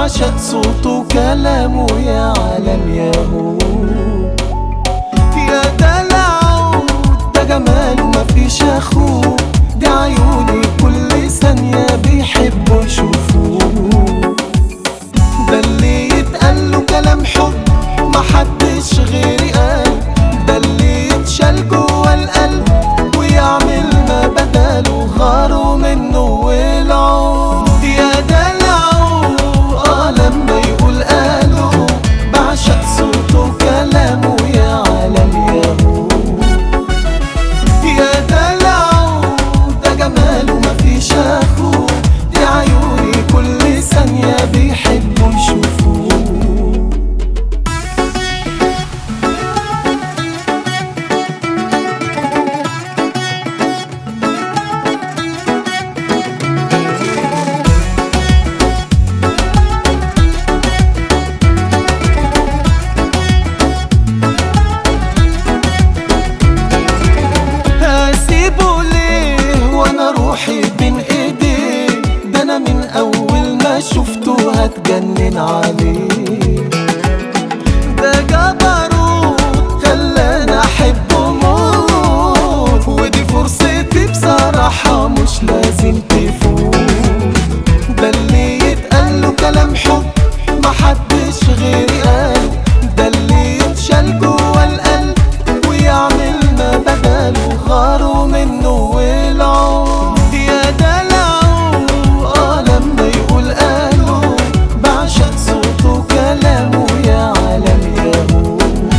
بعشق صوته وكلامه يا عالم يا هو يا دلعه ده جماله مفيش اخوه دي عيوني كل ثانية بيحبوا يشوفوه ده اللي يتقال له كلام حب محدش غيري قال ده اللي يتشال جوا القلب ويعمل ما بداله غاروا منه والعود يا دلعه اه لما يقول قالوا بعشق صوته وكلامه يا عالم يا هو يا دلعه ده جماله مفيش اخوه دي عيوني كل ثانية بيحبوا يشوفوه هسيبه ليه وانا روحي بين ايديه ده انا من اول ما شفته هتجنن عليه ده جبروت خلاني احبه موت ودي فرصتي بصراحة مش لازم تفوت ده اللي يتقال له كلام حب محدش غيري قال ده اللي يتشال جوا القلب ويعمل ما بداله غاروا منه والعود يا دلعه اه لما يقول قالوا بعشق صوته وكلامه يا عالم يا هو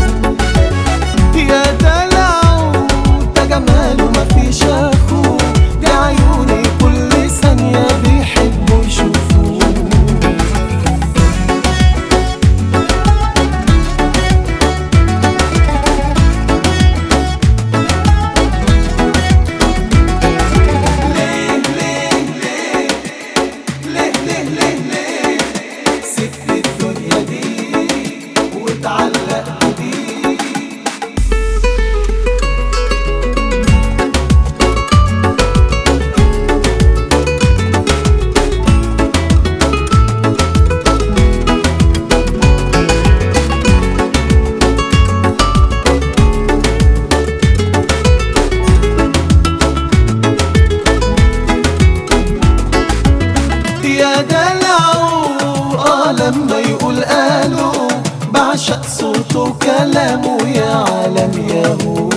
يا دلعه ده جماله مفيش اخوه دي عيوني كل ثانية بيحبوا يشوفوه ليه ليه ليه ليه ليه ليه ليه سبت الدنيا دي واتعلقت بيه يا دلعه اه لما يقول قالوا بعشق صوته وكلامه يا عالم يا هو